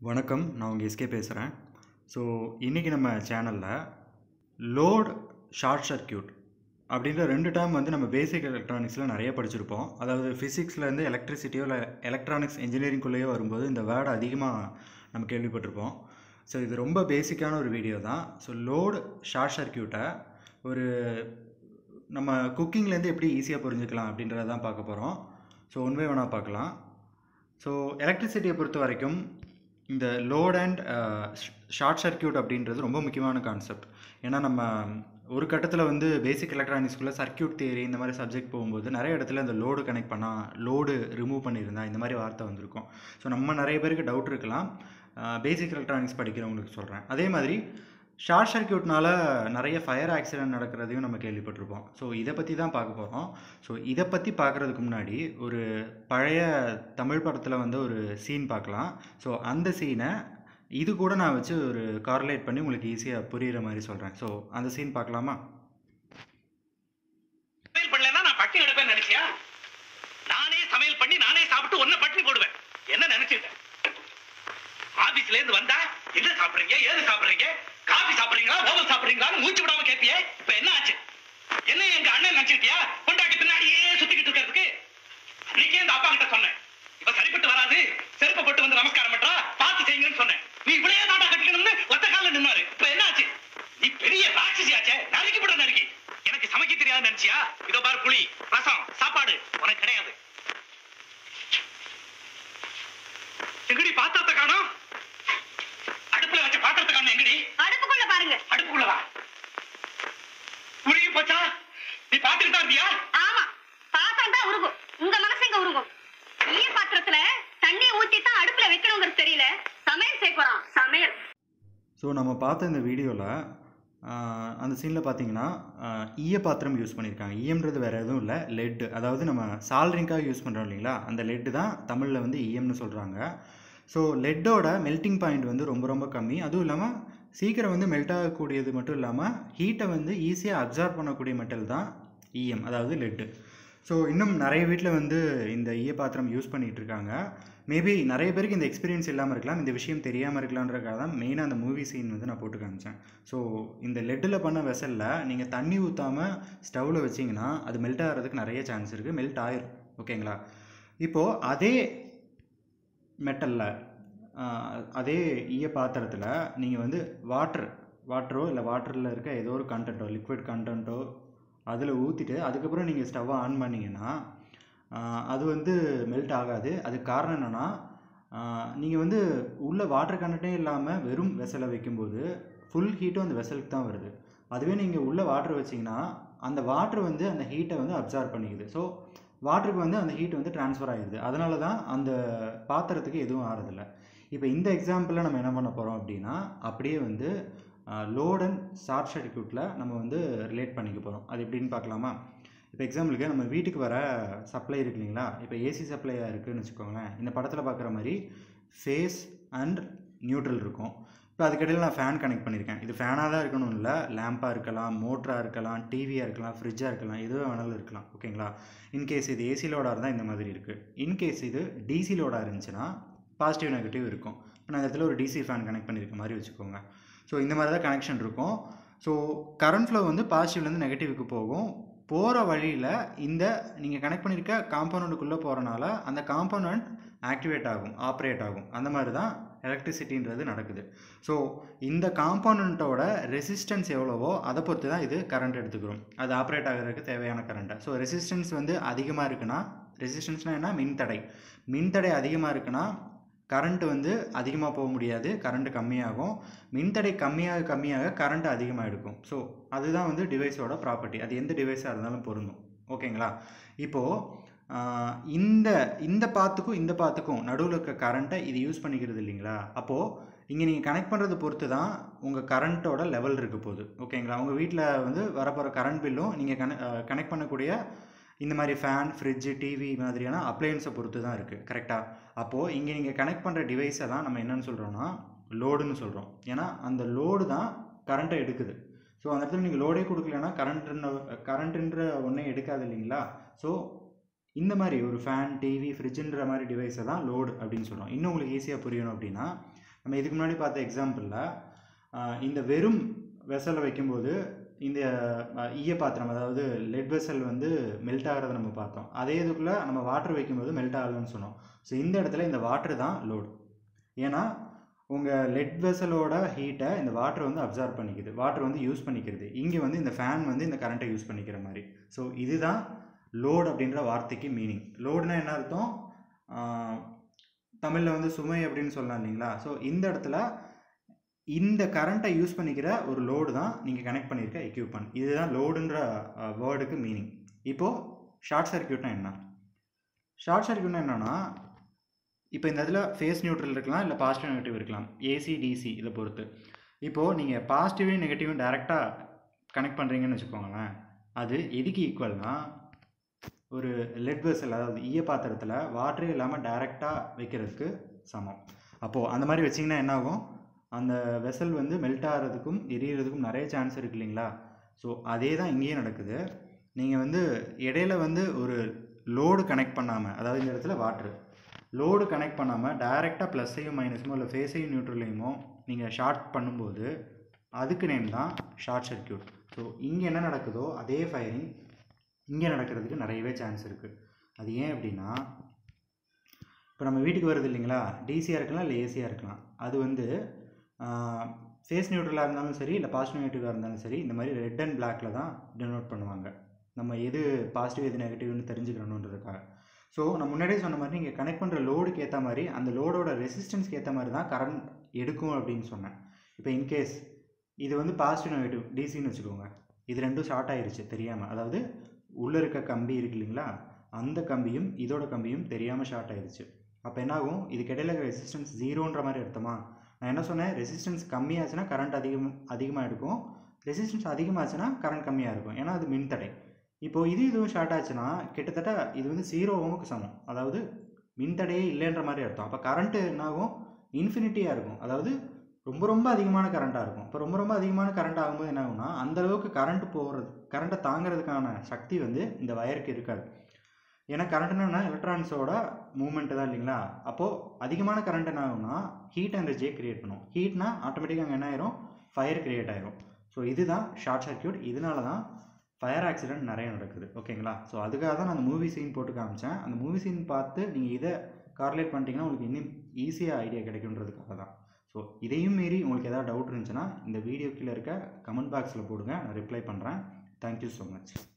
வணக்கம் நான் உங்கள் எஸ்கே பேசுகிறேன் ஸோ இன்றைக்கி நம்ம சேனலில் லோட் ஷார்ட் சர்க்யூட் அப்படின்ற ரெண்டு டேர்ம் வந்து நம்ம பேசிக் எலக்ட்ரானிக்ஸில் நிறைய படிச்சிருப்போம் அதாவது ஃபிசிக்ஸ்லேருந்து எலக்ட்ரிசிட்டியோ இல்லை எலக்ட்ரானிக்ஸ் இன்ஜினியரிங்குள்ளேயோ வரும்போது இந்த வேர்டு அதிகமாக நம்ம கேள்விப்பட்டிருப்போம் ஸோ இது ரொம்ப பேசிக்கான ஒரு வீடியோ தான் ஸோ லோடு ஷார்ட் சர்க்யூட்டை ஒரு நம்ம குக்கிங்லேருந்து எப்படி ஈஸியாக புரிஞ்சுக்கலாம் அப்படின்றத தான் பார்க்க போகிறோம் ஸோ ஒன்வே வேணால் பார்க்கலாம் ஸோ எலக்ட்ரிசிட்டியை பொறுத்த வரைக்கும் இந்த லோட் அண்ட் ஷார்ட் சர்க்யூட் அப்படின்றது ரொம்ப முக்கியமான கான்செப்ட் ஏன்னா நம்ம ஒரு கட்டத்தில் வந்து பேசிக் எலக்ட்ரானிக்ஸ்குள்ளே சர்க்யூட் தியரி இந்த மாதிரி சப்ஜெக்ட் போகும்போது நிறைய இடத்துல இந்த லோடு கனெக்ட் பண்ணால் லோடு ரிமூவ் பண்ணியிருந்தா இந்த மாதிரி வார்த்தை வந்திருக்கும் ஸோ நம்ம நிறைய பேருக்கு டவுட் இருக்கலாம் பேசிக் எலக்ட்ரானிக்ஸ் படிக்கிறவங்களுக்கு சொல்கிறேன் அதே மாதிரி ஷார்ட் சர்க்யூட்னால நிறைய ஃபயர் ஆக்சிடென்ட் நடக்கிறதையும் நம்ம கேள்விப்பட்டிருப்போம் ஸோ இதை பற்றி தான் பார்க்க போகிறோம் ஸோ இதை பற்றி பார்க்குறதுக்கு முன்னாடி ஒரு பழைய தமிழ் படத்தில் வந்து ஒரு சீன் பார்க்கலாம் ஸோ அந்த சீனை இது கூட நான் வச்சு ஒரு கார்லேட் பண்ணி உங்களுக்கு ஈஸியாக புரிகிற மாதிரி சொல்கிறேன் ஸோ அந்த சீன் பார்க்கலாமா சமையல் பண்ணலன்னா நான் பட்டினி எடுப்பேன் நினைச்சியா நானே சமையல் பண்ணி நானே சாப்பிட்டு ஒன்ன பட்டினி போடுவேன் என்ன நினைச்சிருக்க ஆபீஸ்ல இருந்து வந்தா என்ன சாப்பிடுறீங்க ஏது சாப்பிடுறீங்க காபி சாப்பிடுறீங்களா ஓவல் சாப்பிடுறீங்களான்னு மூச்சு விடாம கேட்பியே இப்ப என்ன ஆச்சு என்ன எங்க அண்ணன் நினைச்சிருக்கியா கொண்டாட்டி பின்னாடியே சுத்திக்கிட்டு இருக்கிறதுக்கு அன்னைக்கே இந்த அப்பா கிட்ட சொன்னேன் இப்ப சரிப்பட்டு வராது செருப்பை போட்டு வந்து நமஸ்காரம் பண்றா பார்த்து செய்யுங்கன்னு சொன்னேன் நீ இவ்வளவு தாண்டா கட்டிக்கணும்னு ஒத்த காலில் நின்னாரு இப்ப என்ன ஆச்சு நீ பெரிய ராட்சசியாச்சே நறுக்கி போட நறுக்கி எனக்கு சமைக்க தெரியாது நினைச்சியா இதோ பாரு புளி ரசம் சாப்பாடு உனக்கு கிடையாது எங்கடி பாத்திரத்தை காணோம் அடுப்புல வச்ச பாத்திரத்தை காணோம் எங்கடி அடுப்புக்குள்ள பாருங்க அடுப்புக்குள்ளவா உருகி போச்சா நீ பாத்துக்கிட்டு தான் இருந்தியா ஆமா பாத்திரம் தான் உருகும் உங்க மனசு எங்க உருகும் ஈய பாத்திரத்துல தண்ணிய ஊத்தி தான் அடுப்புல வைக்கணுங்கிறது தெரியல சமையல் செய்ய போறான் சமையல் ஸோ நம்ம பார்த்த இந்த வீடியோவில் அந்த சீனில் பார்த்தீங்கன்னா ஆஹ், ஈய பாத்திரம் யூஸ் பண்ணியிருக்காங்க ஈயம்ன்றது வேறு எதுவும் இல்லை லெட் அதாவது நம்ம சால்ட்ரிங்காக யூஸ் பண்ணுறோம் இல்லைங்களா அந்த லெட்டு தான் தமிழில் வந்து ஈயம்னு சொல்கிறாங்க ஸோ லெட்டோட மெல்ட்டிங் பாயிண்ட் வந்து ரொம்ப ரொம்ப கம்மி அதுவும் இல்லாமல் சீக்கிரம் வந்து மெல்ட் ஆகக்கூடியது மட்டும் இல்லாமல் ஹீட்டை வந்து ஈஸியாக அப்சார்ப் பண்ணக்கூடிய மெட்டல் தான் ஈயம் அதாவது லெட்டு ஸோ இன்னும் நிறைய வீட்டில் வந்து இந்த ஈய பாத்திரம் யூஸ் பண்ணிகிட்டு இருக்காங்க மேபி நிறைய பேருக்கு இந்த எக்ஸ்பீரியன்ஸ் இல்லாமல் இருக்கலாம் இந்த விஷயம் தெரியாமல் இருக்கலான்றக்காக தான் மெயினாக அந்த மூவி சீன் வந்து நான் போட்டு காமிச்சேன் ஸோ இந்த லெட்டில் பண்ண வெசலில் நீங்கள் தண்ணி ஊற்றாமல் ஸ்டவ்வில் வச்சிங்கன்னா அது மெல்ட் ஆகிறதுக்கு நிறைய சான்ஸ் இருக்குது மெல்ட் ஆயிரும் ஓகேங்களா இப்போது அதே மெட்டலில் அதே ஈய பாத்திரத்தில் நீங்கள் வந்து வாட்டர் வாட்டரோ இல்லை வாட்டரில் இருக்க ஏதோ ஒரு கண்டென்ட்டோ லிக்விட் கண்டென்ட்டோ அதில் ஊற்றிட்டு அதுக்கப்புறம் நீங்கள் ஸ்டவ்வை ஆன் பண்ணிங்கன்னா ஆஹ் அது வந்து மெல்ட் ஆகாது அதுக்கு காரணம் என்னென்னா நீங்கள் வந்து உள்ள வாட்டர் கண்டென்ட்டே இல்லாமல் வெறும் வெசலை வைக்கும்போது ஃபுல் ஹீட்டும் அந்த வெசலுக்கு தான் வருது அதுவே நீங்கள் உள்ள வாட்டர் வச்சிங்கன்னா அந்த வாட்டர் வந்து அந்த ஹீட்டை வந்து அப்சார்ப் பண்ணிக்குது ஸோ வாட்டருக்கு வந்து அந்த ஹீட் வந்து ட்ரான்ஸ்ஃபர் ஆகிடுது அதனால தான் அந்த பாத்திரத்துக்கு எதுவும் ஆறதில்ல இப்போ இந்த எக்ஸாம்பிளில் நம்ம என்ன பண்ண போகிறோம் அப்படின்னா அப்படியே வந்து லோட் அண்ட் ஷார்ட் சர்க்யூட்டில் நம்ம வந்து ரிலேட் பண்ணிக்க போகிறோம் அது எப்படின்னு பார்க்கலாமா இப்போ எக்ஸாம்பிளுக்கு நம்ம வீட்டுக்கு வர சப்ளை இருக்கு இல்லைங்களா இப்போ ஏசி சப்ளையாக இருக்குதுன்னு வச்சுக்கோங்களேன் இந்த படத்தில் பார்க்குற மாதிரி ஃபேஸ் அண்ட் நியூட்ரல் இருக்கும் இப்போ அதுக்கிடையில் நான் ஃபேன் கனெக்ட் பண்ணியிருக்கேன் இது ஃபேனாக தான் இருக்கணும் இல்லை லேம்பாக இருக்கலாம் மோட்டராக இருக்கலாம் டிவியாக இருக்கலாம் ஃப்ரிட்ஜாக இருக்கலாம் எதுவாக வேணாலும் இருக்கலாம் ஓகேங்களா இன்கேஸ் இது ஏசி லோடாக இருந்தால் இந்த மாதிரி இருக்குது இன்கேஸ் இது டிசி லோடாக இருந்துச்சுன்னா பாசிட்டிவ் நெகட்டிவ் இருக்கும் இப்போ நான் இந்த இடத்துல ஒரு டிசி ஃபேன் கனெக்ட் பண்ணியிருக்க மாதிரி வச்சுக்கோங்க ஸோ இந்த மாதிரி தான் கனெக்ஷன் இருக்கும் ஸோ கரண்ட் ஃப்ளோ வந்து பாசிட்டிவ்லேருந்து நெகட்டிவ்க்கு போகும் போகிற வழியில் இந்த நீங்கள் கனெக்ட் பண்ணியிருக்க காம்பவுண்டுக்குள்ளே போகிறனால அந்த காம்பவுண்ட் ஆக்டிவேட் ஆகும் ஆப்ரேட் ஆகும் அந்த மாதிரி தான் எலக்ட்ரிசிட்டின்றது நடக்குது ஸோ இந்த காம்பவுண்டோட ரெசிஸ்டன்ஸ் எவ்வளவோ அதை பொறுத்து தான் இது கரண்ட் எடுத்துக்கிறோம் அது ஆப்ரேட் ஆகிறதுக்கு தேவையான கரண்ட்டை ஸோ ரெசிஸ்டன்ஸ் வந்து அதிகமாக இருக்குன்னா ரெசிஸ்டன்ஸ்னால் என்ன மின்தடை மின்தடை அதிகமாக இருக்குன்னா கரண்ட் வந்து அதிகமாக போக முடியாது கரண்ட் கம்மியாகும் மின்தடை கம்மியாக கம்மியாக கரண்ட் அதிகமாக எடுக்கும் ஸோ அதுதான் வந்து டிவைஸோட ப்ராப்பர்ட்டி அது எந்த டிவைஸாக இருந்தாலும் பொருந்தும் ஓகேங்களா இப்போது ஆஹ், இந்த இந்த பாத்துக்கும் இந்த பாத்துக்கும் நடுவில் இருக்க கரண்ட்டை இது யூஸ் பண்ணிக்கிறது இல்லைங்களா அப்போது இங்கே நீங்கள் கனெக்ட் பண்ணுறது பொறுத்து தான் உங்கள் கரண்ட்டோட லெவல் இருக்க போகுது ஓகேங்களா உங்கள் வீட்டில் வந்து வரப்போகிற கரண்ட் பில்லும் நீங்கள் கனெ கனெக்ட் பண்ணக்கூடிய இந்த மாதிரி ஃபேன் ஃப்ரிட்ஜு டிவி மாதிரியான அப்ளையன்ஸை பொறுத்து தான் இருக்குது கரெக்டாக அப்போது இங்கே நீங்கள் கனெக்ட் பண்ணுற டிவைஸை தான் நம்ம என்னன்னு சொல்கிறோன்னா லோடுன்னு சொல்கிறோம் ஏன்னா அந்த லோடு தான் கரண்ட்டை எடுக்குது ஸோ அந்த இடத்துல நீங்கள் லோடே கொடுக்கலன்னா கரண்ட்ன்ற கரண்ட்டுன்ற ஒன்றே எடுக்காது இல்லைங்களா ஸோ இந்த மாதிரி ஒரு ஃபேன் டிவி ஃப்ரிட்ஜுன்ற மாதிரி டிவைஸை தான் லோடு அப்படின்னு சொல்கிறோம் இன்னும் உங்களுக்கு ஈஸியாக புரியணும் அப்படின்னா நம்ம இதுக்கு முன்னாடி பார்த்த எக்ஸாம்பிளில் இந்த வெறும் வெசலை வைக்கும்போது இந்த அஹ், ஈய பாத்திரம் அதாவது லெட் வெசல் வந்து மெல்ட் ஆகிறத நம்ம பார்த்தோம் அதே இதுக்குள்ளே நம்ம வாட்டர் வைக்கும்போது மெல்ட் ஆகலைன்னு சொன்னோம் ஸோ இந்த இடத்துல இந்த வாட்டர் தான் லோடு ஏன்னா உங்கள் லெட் வெசலோட ஹீட்டை இந்த வாட்டர் வந்து அப்சர்வ் பண்ணிக்குது வாட்டர் வந்து யூஸ் பண்ணிக்கிறது இங்கே வந்து இந்த ஃபேன் வந்து இந்த கரண்ட்டை யூஸ் பண்ணிக்கிற மாதிரி ஸோ இதுதான் லோட் அப்படின்ற வார்த்தைக்கு மீனிங் லோடுனா என்ன அர்த்தம் தமிழில் வந்து சுமை அப்படின்னு சொல்லலாம் இல்லைங்களா ஸோ இந்த இடத்துல இந்த கரண்ட்டை யூஸ் பண்ணிக்கிற ஒரு லோடு தான் நீங்கள் கனெக்ட் பண்ணியிருக்க எக்யூப்மெண்ட் இதுதான் லோடுன்ற வேர்டுக்கு மீனிங் இப்போது ஷார்ட் சர்க்யூட்னா என்ன ஷார்ட் சர்க்யூட்னா என்னன்னா இப்போ இந்த இதில் ஃபேஸ் நியூட்ரல் இருக்கலாம் இல்லை பாசிட்டிவ் நெகட்டிவ் இருக்கலாம் ஏசி டிசி இதை பொறுத்து இப்போது நீங்கள் பாசிட்டிவையும் நெகட்டிவும் டைரெக்டாக கனெக்ட் பண்ணுறீங்கன்னு வச்சுக்கோங்களேன் அது எதுக்கு ஈக்குவல்னா ஒரு லெட் வெசல் அதாவது ஈய பாத்திரத்தில் வாட்டரே இல்லாமல் டைரெக்டாக வைக்கிறதுக்கு சமம் அப்போது அந்த மாதிரி வச்சிங்கன்னா என்ன ஆகும் அந்த வெசல் வந்து மெல்ட் ஆகிறதுக்கும் எரியறதுக்கும் நிறைய சான்ஸ் இருக்கு இல்லைங்களா ஸோ அதே தான் இங்கேயும் நடக்குது நீங்கள் வந்து இடையில வந்து ஒரு லோடு கனெக்ட் பண்ணாமல் அதாவது இந்த இடத்துல வாட்ரு லோடு கனெக்ட் பண்ணாமல் டைரெக்டாக ப்ளஸ்ஸையும் மைனஸுமோ இல்லை ஃபேஸையும் நியூட்ரலையுமோ நீங்கள் ஷார்ட் பண்ணும்போது அதுக்கு நேம் தான் ஷார்ட் சர்க்யூட் ஸோ இங்கே என்ன நடக்குதோ அதே ஃபயரிங் இங்கே நடக்கிறதுக்கு நிறையவே சான்ஸ் இருக்குது அது ஏன் அப்படின்னா இப்போ நம்ம வீட்டுக்கு வருது இல்லைங்களா டிசியாக இருக்கலாம் இல்லை ஏசியாக இருக்கலாம் அது வந்து ஃபேஸ் நியூட்ரலாக இருந்தாலும் சரி இல்லை பாசிட்டிவ் நெகட்டிவாக இருந்தாலும் சரி இந்த மாதிரி ரெட் அண்ட் பிளாக்ல தான் டெனோட் பண்ணுவாங்க நம்ம எது பாசிட்டிவ் எது நெகட்டிவ்னு தெரிஞ்சுக்கணுன்றதுக்காக ஸோ நான் முன்னாடியே சொன்ன மாதிரி நீங்கள் கனெக்ட் பண்ணுற லோடுக்கு ஏற்ற மாதிரி அந்த லோடோட ரெசிஸ்டன்ஸ்க்கு ஏற்ற மாதிரி தான் கரண்ட் எடுக்கும் அப்படின்னு சொன்னேன் இப்போ இன்கேஸ் இது வந்து பாசிட்டிவ் நெகட்டிவ் டிசின்னு வச்சுக்கோங்க இது ரெண்டும் ஷார்ட் ஆயிருச்சு தெரியாமல் அதாவது உள்ளே இருக்க கம்பி இருக்கு இல்லைங்களா அந்த கம்பியும் இதோட கம்பியும் தெரியாமல் ஷார்ட் ஆயிருச்சு அப்போ என்னாகும் இதுக்கு இடையில இருக்கிற ரெசிஸ்டன்ஸ் ஜீரோன்ற மாதிரி அர்த்தமா நான் என்ன சொன்னேன் ரெசிஸ்டன்ஸ் கம்மியாச்சுன்னா கரண்ட் அதிகம் அதிகமாக இருக்கும் ரெசிஸ்டன்ஸ் அதிகமாச்சுன்னா கரண்ட் கம்மியாக இருக்கும் ஏன்னா அது மின்தடை இப்போது இது இதுவும் ஷார்ட் ஆச்சுன்னா கிட்டத்தட்ட இது வந்து ஜீரோ ஓமுக்கு சமம் அதாவது மின்தடையே இல்லைன்ற மாதிரி அர்த்தம் அப்போ கரண்ட்டு என்னாகும் இன்ஃபினிட்டியாக இருக்கும் அதாவது ரொம்ப ரொம்ப அதிகமான கரண்ட்டாக இருக்கும் இப்போ ரொம்ப ரொம்ப அதிகமான கரண்ட் ஆகும்போது என்ன ஆகும்னா அந்த அளவுக்கு கரண்ட் போகிறது கரண்ட்டை தாங்கிறதுக்கான சக்தி வந்து இந்த வயருக்கு இருக்காது ஏன்னா கரண்ட்னா எலக்ட்ரான்ஸோட மூவ்மெண்ட் தான் இல்லைங்களா அப்போது அதிகமான கரண்ட் என்ன ஆகும்னா ஹீட் எனர்ஜியை கிரியேட் பண்ணும் ஹீட்னா ஆட்டோமேட்டிக்காக அங்கே என்ன ஆயிரும் ஃபயர் கிரியேட் ஆயிரும் ஸோ இதுதான் ஷார்ட் சர்க்யூட் இதனால தான் ஃபயர் ஆக்சிடென்ட் நிறைய நடக்குது ஓகேங்களா ஸோ அதுக்காக தான் நான் அந்த மூவி சீன் போட்டு காமிச்சேன் அந்த மூவி சீன் பார்த்து நீங்கள் இதை கார்லேட் பண்ணிட்டீங்கன்னா உங்களுக்கு இன்னும் ஈஸியாக ஐடியா கிடைக்குன்றதுக்காக தான் ஸோ இதையும் மீறி உங்களுக்கு ஏதாவது டவுட் இருந்துச்சுன்னா இந்த வீடியோ கீழே இருக்க கமெண்ட் பாக்ஸில் போடுங்க நான் ரிப்ளை பண்ணுறேன் தேங்க்யூ ஸோ மச்